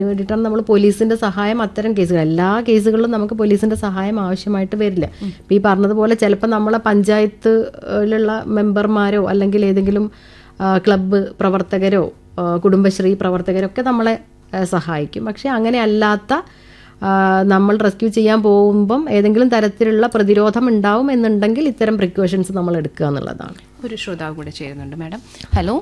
വേണ്ടിയിട്ടാണ് നമ്മൾ പോലീസിന്റെ സഹായം അത്തരം കേസുകൾ എല്ലാ കേസുകളിലും നമുക്ക് പോലീസിന്റെ സഹായം ആവശ്യമായിട്ട് വരില്ല ഇപ്പം ഈ പറഞ്ഞതുപോലെ ചിലപ്പോൾ നമ്മളെ പഞ്ചായത്തിലുള്ള മെമ്പർമാരോ അല്ലെങ്കിൽ ഏതെങ്കിലും ആ, ക്ലബ്ബ് പ്രവർത്തകരോ ആ, കുടുംബശ്രീ പ്രവർത്തകരൊക്കെ നമ്മളെ ആ, സഹായിക്കും പക്ഷെ അങ്ങനെ അല്ലാത്ത ആ, നമ്മൾ റെസ്ക്യൂ ചെയ്യാൻ പോകുമ്പം ഏതെങ്കിലും തരത്തിലുള്ള പ്രതിരോധം ഉണ്ടാവും എന്നുണ്ടെങ്കിൽ ഇത്തരം പ്രിക്കോഷൻസ് നമ്മൾ എടുക്കുക എന്നുള്ളതാണ് ഒരു ശ്രോതാവ് കൂടെ ചേരുന്നുണ്ട് madam hello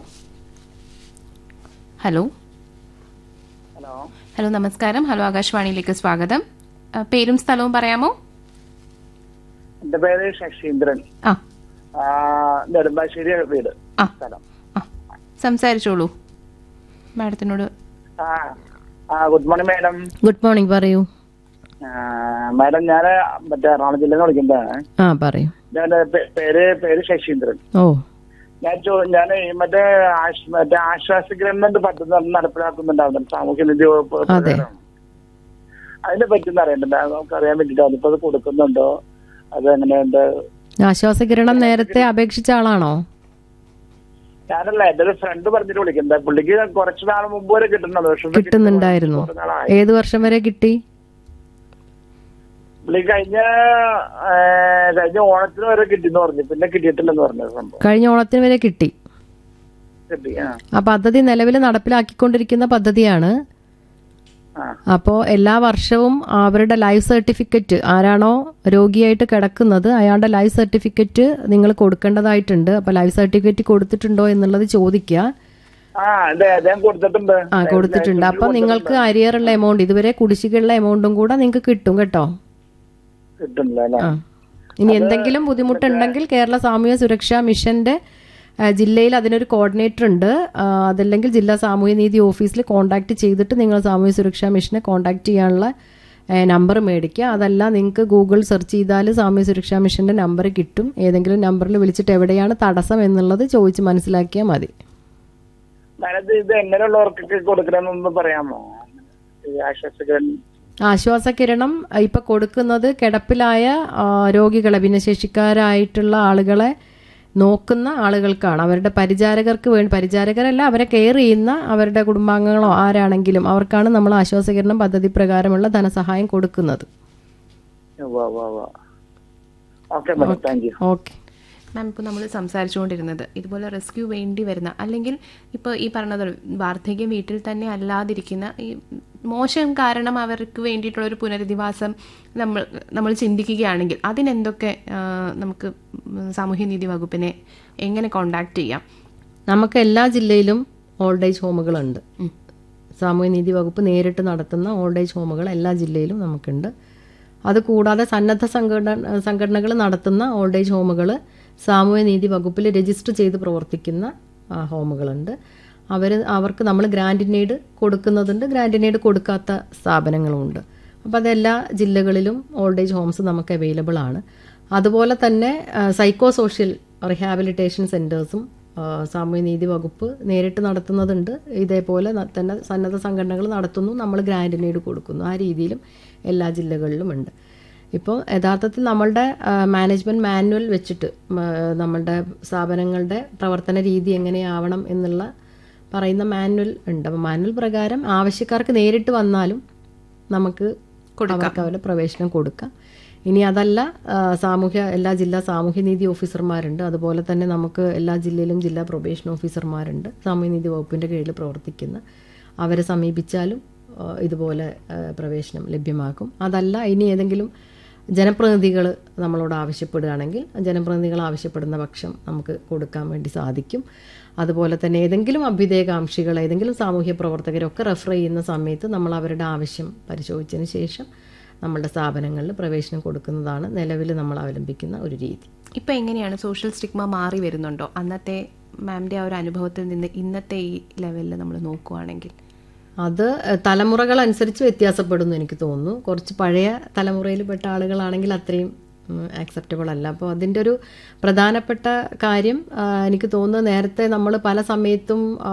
hello hello hello നമസ്കാരം ഹലോ ആകാശവാണിയിലേക്ക് സ്വാഗതം ആ, പേരും സ്ഥലവും പറയാമോ എന്റെ പേര് ശശീന്ദ്രൻ ആ ആ, നെടുമ്പാശ്ശേരി വീട് ആ. സ്ഥലം ആ സംസാരിച്ചോളൂ മാഡത്തിനോട് ആ ആ good morning madam good morning പറയൂ ആ, മാഡം ഞാൻ മറ്റേ എറണാകുളം ജില്ലയിൽ നിന്ന് വിളിക്കുന്നതാണ് ആ പറയൂ ഞാൻ പേര് പേര് ശശീന്ദ്രൻ ഓ ഞാൻ ചോ ഞാൻ മറ്റേ ആശ്- മറ്റേ ആശ്വാസ ഗവൺമെന്റ് പദ്ധതി നടപ്പിലാക്കുന്നുണ്ടാവുന്നു സാമൂഹ്യ നിധി വകുപ്പ് അതെ. പ്രകാരം. അതിനെ പറ്റി അറിയണ്ടത് നമുക്ക് അറിയാൻ വേണ്ടിട്ടാണ് ഇപ്പൊ അത് കൊടുക്കുന്നുണ്ടോ അത് എങ്ങനെയുണ്ട് ആശ്വാസകിരണം നേരത്തെ അപേക്ഷിച്ച ആളാണോ ഞാനല്ല എന്റെ ഒരു ഫ്രണ്ട് പറഞ്ഞിട്ട് വിളിക്കുന്നത് പുള്ളിക്ക് കുറച്ച് നാൾ മുമ്പ് വരെ കിട്ടുന്നുണ്ട് പക്ഷെ ഇപ്പൊ കിട്ടുന്നുണ്ടായിരുന്നു കുറച്ച് നാളായി. ഏത് വർഷം വരെ കിട്ടി പുള്ളി കഴിഞ്ഞ ഏ, കഴിഞ്ഞ ഓണത്തിന് വരെ കിട്ടിന്ന് പറഞ്ഞു പിന്നെ കിട്ടിയിട്ടില്ലെന്ന് പറഞ്ഞു സംഭവം കഴിഞ്ഞ ഓണത്തിന് വരെ കിട്ടി കിട്ടി ആ ആ പദ്ധതി നിലവിൽ നടപ്പിലാക്കിക്കൊണ്ടിരിക്കുന്ന പദ്ധതിയാണ് ആ അപ്പോൾ എല്ലാ വർഷവും അവരുടെ ലൈഫ് സർട്ടിഫിക്കറ്റ് ആരാണോ രോഗിയായിട്ട് കിടക്കുന്നത് അയാളുടെ ലൈഫ് സർട്ടിഫിക്കറ്റ് നിങ്ങൾ കൊടുക്കേണ്ടതായിട്ടുണ്ട് അപ്പോൾ ലൈഫ് സർട്ടിഫിക്കറ്റ് കൊടുത്തിട്ടുണ്ടോ എന്നുള്ളത് ചോദിക്കുക ആ അതെ അദ്ദേഹം കൊടുത്തിട്ടുണ്ട് ആ കൊടുത്തിട്ടുണ്ട് അപ്പം നിങ്ങൾക്ക് അരിയറുള്ള എമൗണ്ട് ഇതുവരെ കുടിശ്ശികയുള്ള എമൗണ്ടും കൂടെ നിങ്ങൾക്ക് കിട്ടും കേട്ടോ കിട്ടുന്നില്ല അല്ലെ ആ ഇനി എന്തെങ്കിലും ബുദ്ധിമുട്ടുണ്ടെങ്കിൽ കേരള സാമൂഹ്യ സുരക്ഷാ മിഷന്റെ ആ, ജില്ലയിൽ അതിനൊരു കോർഡിനേറ്റർ ഉണ്ട് ആ, അതല്ലെങ്കിൽ ജില്ലാ സാമൂഹ്യ നീതി ഓഫീസിൽ കോൺടാക്ട് ചെയ്തിട്ട് നിങ്ങൾ സാമൂഹ്യ സുരക്ഷാ മിഷനെ കോൺടാക്ട് ചെയ്യാനുള്ള നമ്പർ മേടിക്കുക അതല്ല നിങ്ങൾക്ക് ഗൂഗിൾ സെർച്ച് ചെയ്താൽ സാമൂഹ്യ സുരക്ഷാ മിഷന്റെ നമ്പർ കിട്ടും ഏതെങ്കിലും നമ്പറിൽ വിളിച്ചിട്ട് എവിടെയാണ് തടസ്സം എന്നുള്ളത് ചോദിച്ച് മനസ്സിലാക്കിയാൽ മതി ഞാനത് ഇത് എങ്ങനെയുള്ളവർക്കൊക്കെ കൊടുക്കണമെന്നൊന്ന് പറയാമോ ഈ ആശ്വാസകൻ ആശ്വാസകിരണം ഇപ്പൊ കൊടുക്കുന്നത് കിടപ്പിലായ ആ, രോഗികളെ ഭിന്നശേഷിക്കാരായിട്ടുള്ള ആളുകളെ നോക്കുന്ന ആളുകൾക്കാണ് അവരുടെ പരിചാരകർക്ക് വേണ്ടി പരിചാരകരല്ല അവരെ കെയർ ചെയ്യുന്ന അവരുടെ കുടുംബാംഗങ്ങളോ ആരാണെങ്കിലും അവർക്കാണ് നമ്മൾ ആശ്വാസകിരണം പദ്ധതി പ്രകാരമുള്ള ധനസഹായം കൊടുക്കുന്നത് okay madam thank you okay ma'am ഇപ്പോൾ നമ്മൾ സംസാരിച്ചുകൊണ്ടിരുന്നത് ഇതുപോലെ റെസ്ക്യൂ വേണ്ടി വരുന്ന അല്ലെങ്കിൽ ഇപ്പോൾ ഈ പറഞ്ഞത് വാർദ്ധക്യം വീട്ടിൽ തന്നെ അല്ലാതിരിക്കുന്ന ഈ മോശം കാരണം അവർക്ക് വേണ്ടിയിട്ടുള്ള ഒരു പുനരധിവാസം നമ്മൾ നമ്മൾ ചിന്തിക്കുകയാണെങ്കിൽ അതിനെന്തൊക്കെ ആ, നമുക്ക് സാമൂഹ്യനീതി വകുപ്പിനെ എങ്ങനെ കോണ്ടാക്ട് ചെയ്യാം നമുക്ക് എല്ലാ ജില്ലയിലും ഓൾഡ് ഏജ് ഹോമുകളുണ്ട് സാമൂഹ്യനീതി വകുപ്പ് നേരിട്ട് നടത്തുന്ന ഓൾഡ് ഏജ് ഹോമുകൾ എല്ലാ ജില്ലയിലും നമുക്കുണ്ട് അതുകൂടാതെ സന്നദ്ധ സംഘടന സംഘടനകൾ നടത്തുന്ന ഓൾഡ് ഏജ് ഹോമുകൾ സാമൂഹ്യനീതി വകുപ്പിൽ രജിസ്റ്റർ ചെയ്ത് പ്രവർത്തിക്കുന്ന ആ, ഹോമുകളുണ്ട് അവർ അവർക്ക് നമ്മൾ ഗ്രാൻഡിനേഡ് കൊടുക്കുന്നതുണ്ട് ഗ്രാൻഡിനേഡ് കൊടുക്കാത്ത സ്ഥാപനങ്ങളുമുണ്ട് അപ്പോൾ അതെല്ലാ ജില്ലകളിലും ഓൾഡ് ഏജ് ഹോംസ് നമുക്ക് അവൈലബിൾ ആണ് അതുപോലെ തന്നെ സൈക്കോ സോഷ്യൽ റിഹാബിലിറ്റേഷൻ സെൻറ്റേഴ്സും സാമൂഹ്യനീതി വകുപ്പ് നേരിട്ട് നടത്തുന്നതുണ്ട് ഇതേപോലെ ന- തന്നെ സന്നദ്ധ സംഘടനകൾ നടത്തുന്നു നമ്മൾ ഗ്രാൻഡിനേഡ് കൊടുക്കുന്നു ആ രീതിയിലും എല്ലാ ജില്ലകളിലും ഉണ്ട് ഇപ്പോൾ യഥാർത്ഥത്തിൽ നമ്മളുടെ മാനേജ്മെൻറ്റ് മാനുവൽ വെച്ചിട്ട് മ, നമ്മളുടെ സ്ഥാപനങ്ങളുടെ പ്രവർത്തന രീതി എങ്ങനെയാവണം എന്നുള്ള പറയുന്ന മാനുവൽ ഉണ്ട് അപ്പോൾ മാനുവൽ പ്രകാരം ആവശ്യക്കാർക്ക് നേരിട്ട് വന്നാലും നമുക്ക് അവർക്ക് അവരുടെ പ്രവേശനം കൊടുക്കാം ഇനി അതല്ല ആ, സാമൂഹ്യ എല്ലാ ജില്ലാ സാമൂഹ്യനീതി ഓഫീസർമാരുണ്ട് അതുപോലെ തന്നെ നമുക്ക് എല്ലാ ജില്ലയിലും ജില്ലാ പ്രൊബേഷൻ ഓഫീസർമാരുണ്ട് സാമൂഹ്യനീതി വകുപ്പിൻ്റെ കീഴിൽ പ്രവർത്തിക്കുന്ന അവരെ സമീപിച്ചാലും ആ, ഇതുപോലെ ആ, പ്രവേശനം ലഭ്യമാക്കും അതല്ല ഇനി ഏതെങ്കിലും ജനപ്രതിനിധികൾ നമ്മളോട് ആവശ്യപ്പെടുകയാണെങ്കിൽ ജനപ്രതിനിധികൾ ആവശ്യപ്പെടുന്ന പക്ഷം നമുക്ക് കൊടുക്കാൻ വേണ്ടി സാധിക്കും അതുപോലെ തന്നെ ഏതെങ്കിലും അഭ്യുദയകാംക്ഷികൾ ഏതെങ്കിലും സാമൂഹ്യ പ്രവർത്തകരൊക്കെ റെഫർ ചെയ്യുന്ന സമയത്ത് നമ്മൾ അവരുടെ ആവശ്യം പരിശോധിച്ചതിന് ശേഷം നമ്മളുടെ സ്ഥാപനങ്ങളിൽ പ്രവേശനം കൊടുക്കുന്നതാണ് നിലവിൽ നമ്മൾ അവലംബിക്കുന്ന ഒരു രീതി ഇപ്പം എങ്ങനെയാണ് സോഷ്യൽ സ്റ്റിഗ്മ മാറി വരുന്നുണ്ടോ അന്നത്തെ മാമിൻ്റെ ആ ഒരു അനുഭവത്തിൽ നിന്ന് ഇന്നത്തെ ഈ ലെവലിൽ നമ്മൾ നോക്കുവാണെങ്കിൽ അത് എഹ്, തലമുറകൾ അനുസരിച്ച് വ്യത്യാസപ്പെടുന്നു എനിക്ക് തോന്നുന്നു കുറച്ച് പഴയ തലമുറയിൽ പെട്ട ആളുകളാണെങ്കിൽ അത്രയും ആക്സെപ്റ്റബിൾ അല്ല അപ്പോൾ അതിൻ്റെ ഒരു പ്രധാനപ്പെട്ട കാര്യം ആ, എനിക്ക് തോന്നുന്നു നേരത്തെ നമ്മൾ പല സമയത്തും ആ,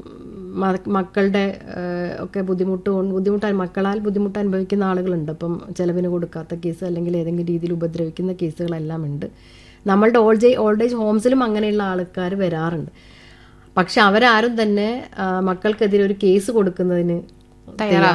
മ- മക്കളുടെ ആ, ഒക്കെ ബുദ്ധിമുട്ട് കൊണ്ട് ബുദ്ധിമുട്ട് മക്കളാൽ ബുദ്ധിമുട്ട് അനുഭവിക്കുന്ന ആളുകളുണ്ട് അപ്പം ചെലവിന് കൊടുക്കാത്ത കേസ് അല്ലെങ്കിൽ ഏതെങ്കിലും രീതിയിൽ ഉപദ്രവിക്കുന്ന കേസുകളെല്ലാം ഉണ്ട് നമ്മളുടെ ഓൾഡ് ഏജ് ഓൾഡ് ഏജ് ഹോംസിലും അങ്ങനെയുള്ള ആൾക്കാർ വരാറുണ്ട് പക്ഷെ അവരാരും തന്നെ ആ, മക്കൾക്കെതിരെ ഒരു കേസ് കൊടുക്കുന്നതിന് തയ്യാറാ